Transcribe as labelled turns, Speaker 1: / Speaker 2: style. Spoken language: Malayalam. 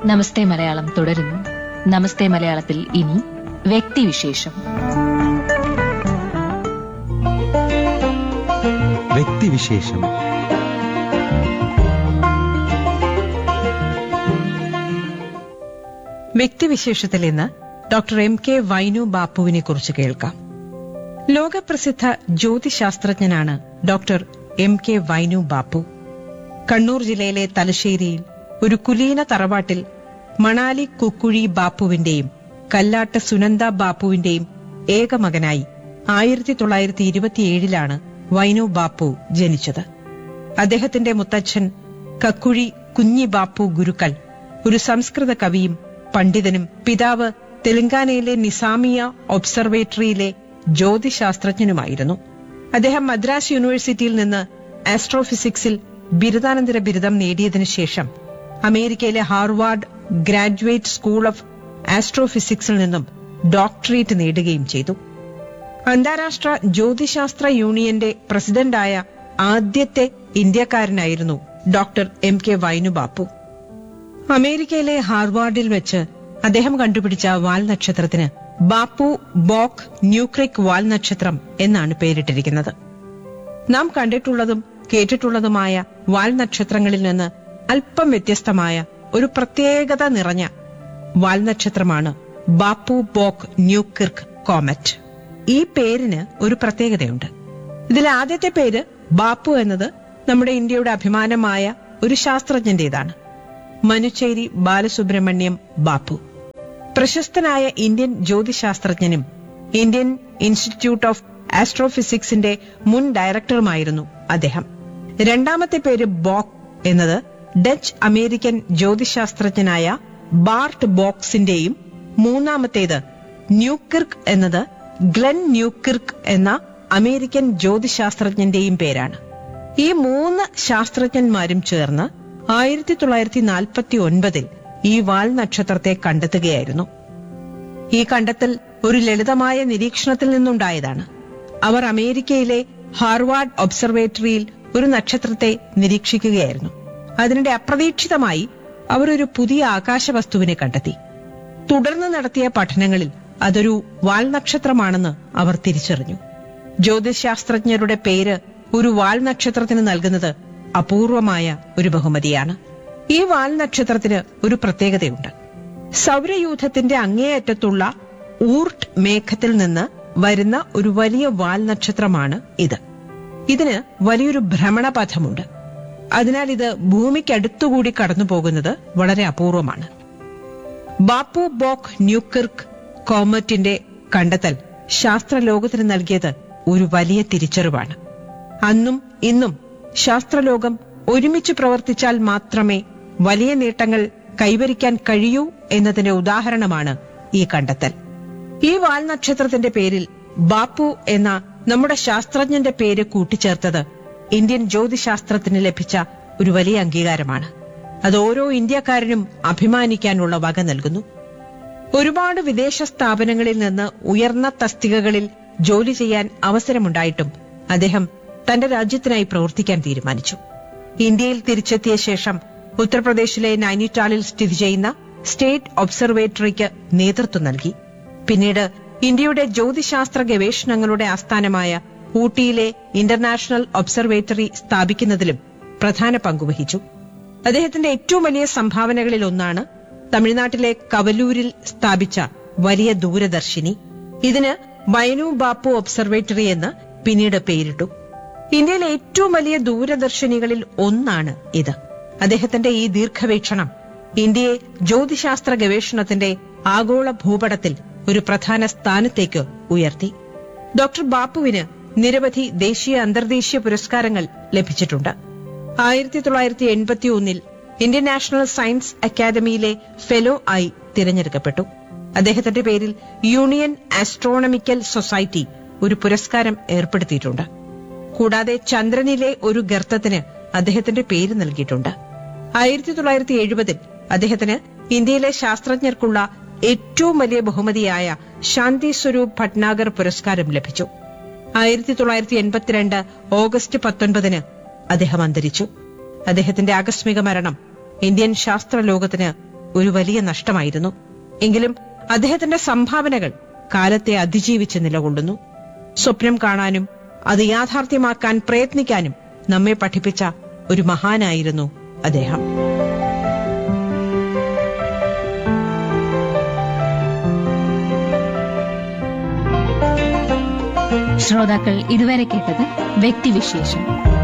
Speaker 1: നമസ്തേ മലയാളം തുടരുന്നു നമസ്തേ മലയാളത്തിൽ ഇനി വ്യക്തിവിശേഷം
Speaker 2: വ്യക്തിവിശേഷം
Speaker 3: വ്യക്തിവിശേഷത്തിൽ ഇന്ന് ഡോക്ടർ എം കെ വൈനു ബാപ്പുവിനെ കുറിച്ച് കേൾക്കാം ലോകപ്രസിദ്ധ ജ്യോതിശാസ്ത്രജ്ഞനാണ് doctor M K Vainu Bappu Kannur ജില്ലയിലെ തലശ്ശേരിയിൽ ഒരു കുലീന തറവാട്ടിൽ മണാലി കുക്കുഴി ബാപ്പുവിന്റെയും കല്ലാട്ട് സുനന്ദ ബാപ്പുവിന്റെയും ഏകമകനായി ആയിരത്തി തൊള്ളായിരത്തി ഇരുപത്തിയേഴിലാണ് വൈനു ബാപ്പു ജനിച്ചത് അദ്ദേഹത്തിന്റെ മുത്തച്ഛൻ കക്കുഴി കുഞ്ഞി ബാപ്പു ഗുരുക്കൾ ഒരു സംസ്കൃത കവിയും പണ്ഡിതനും പിതാവ് തെലങ്കാനയിലെ നിസാമിയ ഒബ്സർവേറ്ററിയിലെ ജ്യോതിശാസ്ത്രജ്ഞനുമായിരുന്നു അദ്ദേഹം മദ്രാസ് യൂണിവേഴ്സിറ്റിയിൽ നിന്ന് ആസ്ട്രോഫിസിക്സിൽ ബിരുദാനന്തര ബിരുദം നേടിയതിനു ശേഷം അമേരിക്കയിലെ ഹാർവാർഡ് ഗ്രാജുവേറ്റ് സ്കൂൾ ഓഫ് ആസ്ട്രോഫിസിക്സിൽ നിന്നും ഡോക്ടറേറ്റ് നേടുകയും ചെയ്തു അന്താരാഷ്ട്ര ജ്യോതിശാസ്ത്ര യൂണിയന്റെ പ്രസിഡന്റായ ആദ്യത്തെ ഇന്ത്യക്കാരനായിരുന്നു doctor M K Vainu Bappu അമേരിക്കയിലെ ഹാർവാർഡിൽ വെച്ച് അദ്ദേഹം കണ്ടുപിടിച്ച വാൽ നക്ഷത്രത്തിന് ബാപ്പു ബോക്ക് ന്യൂക്രിക് വാൽ നക്ഷത്രം എന്നാണ് പേരിട്ടിരിക്കുന്നത് നാം കണ്ടിട്ടുള്ളതും കേട്ടിട്ടുള്ളതുമായ വാൽ നക്ഷത്രങ്ങളിൽ നിന്ന് അല്പം വ്യത്യസ്തമായ ഒരു പ്രത്യേകത നിറഞ്ഞ വാൽ നക്ഷത്രമാണ് ബാപ്പു ബോക്ക് ന്യൂക്കിർക്ക് കോമറ്റ് ഈ പേരിന് ഒരു പ്രത്യേകതയുണ്ട് ഇതിൽ ആദ്യത്തെ പേര് ബാപ്പു എന്നത് നമ്മുടെ ഇന്ത്യയുടെ അഭിമാനമായ ഒരു ശാസ്ത്രജ്ഞന്റേതാണ് മനുച്ചേരി ബാലസുബ്രഹ്മണ്യം ബാപ്പു പ്രശസ്തനായ ഇന്ത്യൻ ജ്യോതിശാസ്ത്രജ്ഞനും ഇന്ത്യൻ ഇൻസ്റ്റിറ്റ്യൂട്ട് ഓഫ് ആസ്ട്രോഫിസിക്സിന്റെ മുൻ ഡയറക്ടറുമായിരുന്നു അദ്ദേഹം രണ്ടാമത്തെ പേര് ബോക്ക് എന്നത് ഡച്ച് അമേരിക്കൻ ജ്യോതിശാസ്ത്രജ്ഞനായ ബാർട്ട് ബോക്സിന്റെയും മൂന്നാമത്തേത് ന്യൂക്കിർക്ക് എന്നത് ഗ്ലെൻ ന്യൂക്കിർക്ക് എന്ന അമേരിക്കൻ ജ്യോതിശാസ്ത്രജ്ഞന്റെയും പേരാണ് ഈ മൂന്ന് ശാസ്ത്രജ്ഞന്മാരും ചേർന്ന് ആയിരത്തി തൊള്ളായിരത്തി നാൽപ്പത്തി ഒൻപതിൽ ഈ വാൽ നക്ഷത്രത്തെ കണ്ടെത്തുകയായിരുന്നു ഈ കണ്ടെത്തൽ ഒരു ലളിതമായ നിരീക്ഷണത്തിൽ നിന്നുണ്ടായതാണ് അവർ അമേരിക്കയിലെ ഹാർവാർഡ് ഒബ്സർവേറ്ററിയിൽ ഒരു നക്ഷത്രത്തെ നിരീക്ഷിക്കുകയായിരുന്നു അതിനിടെ അപ്രതീക്ഷിതമായി അവർ ഒരു പുതിയ ആകാശവസ്തുവിനെ കണ്ടെത്തി തുടർന്ന് നടത്തിയ പഠനങ്ങളിൽ അതൊരു വാൽ നക്ഷത്രമാണെന്ന് അവർ തിരിച്ചറിഞ്ഞു ജ്യോതിശാസ്ത്രജ്ഞരുടെ പേര് ഒരു വാൽ നക്ഷത്രത്തിന് നൽകുന്നത് അപൂർവമായ ഒരു ബഹുമതിയാണ് ഈ വാൽ നക്ഷത്രത്തിന് ഒരു പ്രത്യേകതയുണ്ട് സൗരയൂഥത്തിന്റെ അങ്ങേയറ്റത്തുള്ള ഊർട്ട് മേഘത്തിൽ നിന്ന് വരുന്ന ഒരു വലിയ വാൽ നക്ഷത്രമാണ് ഇത് ഇതിന് വലിയൊരു ഭ്രമണപഥമുണ്ട് അതിനാൽ ഇത് ഭൂമിക്കടുത്തുകൂടി കടന്നു പോകുന്നത് വളരെ അപൂർവമാണ് ബാപ്പു ബോക്ക് ന്യൂക്കിർക്ക് കോമറ്റിന്റെ കണ്ടെത്തൽ ശാസ്ത്രലോകത്തിന് നൽകിയത് ഒരു വലിയ തിരിച്ചറിവാണ് അന്നും ഇന്നും ശാസ്ത്രലോകം ഒരുമിച്ച് പ്രവർത്തിച്ചാൽ മാത്രമേ വലിയ നേട്ടങ്ങൾ കൈവരിക്കാൻ കഴിയൂ എന്നതിന്റെ ഉദാഹരണമാണ് ഈ കണ്ടെത്തൽ ഈ വാൽ നക്ഷത്രത്തിന്റെ പേരിൽ ബാപ്പു എന്ന നമ്മുടെ ശാസ്ത്രജ്ഞന്റെ പേര് കൂട്ടിച്ചേർത്തത് ഇന്ത്യൻ ജ്യോതിശാസ്ത്രത്തിന് ലഭിച്ച ഒരു വലിയ അംഗീകാരമാണ് അത് ഓരോ ഇന്ത്യക്കാരനും അഭിമാനിക്കാനുള്ള വക നൽകുന്നു ഒരുപാട് വിദേശ സ്ഥാപനങ്ങളിൽ നിന്ന് ഉയർന്ന തസ്തികകളിൽ ജോലി ചെയ്യാൻ അവസരമുണ്ടായിട്ടും അദ്ദേഹം തന്റെ രാജ്യത്തിനായി പ്രവർത്തിക്കാൻ തീരുമാനിച്ചു ഇന്ത്യയിൽ തിരിച്ചെത്തിയ ശേഷം ഉത്തർപ്രദേശിലെ നൈനിറ്റാളിൽ സ്ഥിതി ചെയ്യുന്ന സ്റ്റേറ്റ് ഒബ്സർവേറ്ററിക്ക് നേതൃത്വം നൽകി പിന്നീട് ഇന്ത്യയുടെ ജ്യോതിശാസ്ത്ര ഗവേഷണങ്ങളുടെ ആസ്ഥാനമായ ഊട്ടിയിലെ ഇന്റർനാഷണൽ ഒബ്സർവേറ്ററി സ്ഥാപിക്കുന്നതിലും പ്രധാന പങ്കുവഹിച്ചു അദ്ദേഹത്തിന്റെ ഏറ്റവും വലിയ സംഭാവനകളിൽ ഒന്നാണ് തമിഴ്നാട്ടിലെ കവലൂരിൽ സ്ഥാപിച്ച വലിയ ദൂരദർശിനി ഇതിന് വയനു ബാപ്പു ഒബ്സർവേറ്ററി എന്ന് പിന്നീട് പേരിട്ടു ഇന്ത്യയിലെ ഏറ്റവും വലിയ ദൂരദർശിനികളിൽ ഒന്നാണ് ഇത് അദ്ദേഹത്തിന്റെ ഈ ദീർഘവീക്ഷണം ഇന്ത്യയെ ജ്യോതിശാസ്ത്ര ഗവേഷണത്തിന്റെ ആഗോള ഭൂപടത്തിൽ ഒരു പ്രധാന സ്ഥാനത്തേക്ക് ഉയർത്തി ഡോക്ടർ ബാപ്പുവിന് നിരവധി ദേശീയ അന്തർദേശീയ പുരസ്കാരങ്ങൾ ലഭിച്ചിട്ടുണ്ട് ആയിരത്തി തൊള്ളായിരത്തി എൺപത്തി ഒന്നിൽ ഇന്ത്യൻ നാഷണൽ സയൻസ് അക്കാദമിയിലെ ഫെലോ ആയി തിരഞ്ഞെടുക്കപ്പെട്ടു അദ്ദേഹത്തിന്റെ പേരിൽ യൂണിയൻ ആസ്ട്രോണമിക്കൽ സൊസൈറ്റി ഒരു പുരസ്കാരം ഏർപ്പെടുത്തിയിട്ടുണ്ട് കൂടാതെ ചന്ദ്രനിലെ ഒരു ഗർത്തത്തിന് അദ്ദേഹത്തിന്റെ പേര് നൽകിയിട്ടുണ്ട് ആയിരത്തി തൊള്ളായിരത്തി എഴുപതിൽ അദ്ദേഹത്തിന് ഇന്ത്യയിലെ ശാസ്ത്രജ്ഞർക്കുള്ള ഏറ്റവും വലിയ ബഹുമതിയായ ശാന്തി സ്വരൂപ് ഭട്നാഗർ പുരസ്കാരം ലഭിച്ചു ആയിരത്തി തൊള്ളായിരത്തി എൺപത്തിരണ്ട് ഓഗസ്റ്റ് പത്തൊൻപതിന് അദ്ദേഹം അന്തരിച്ചു അദ്ദേഹത്തിന്റെ ആകസ്മിക മരണം ഇന്ത്യൻ ശാസ്ത്രലോകത്തിന് ഒരു വലിയ നഷ്ടമായിരുന്നു എങ്കിലും അദ്ദേഹത്തിന്റെ സംഭാവനകൾ കാലത്തെ അതിജീവിച്ച് നിലകൊള്ളുന്നു സ്വപ്നം കാണാനും അത് യാഥാർത്ഥ്യമാക്കാൻ പ്രയത്നിക്കാനും നമ്മെ പഠിപ്പിച്ച ഒരു മഹാനായിരുന്നു അദ്ദേഹം
Speaker 1: ശ്രോതാക്കൾ ഇതുവരെ കേട്ടത് വ്യക്തിവിശേഷം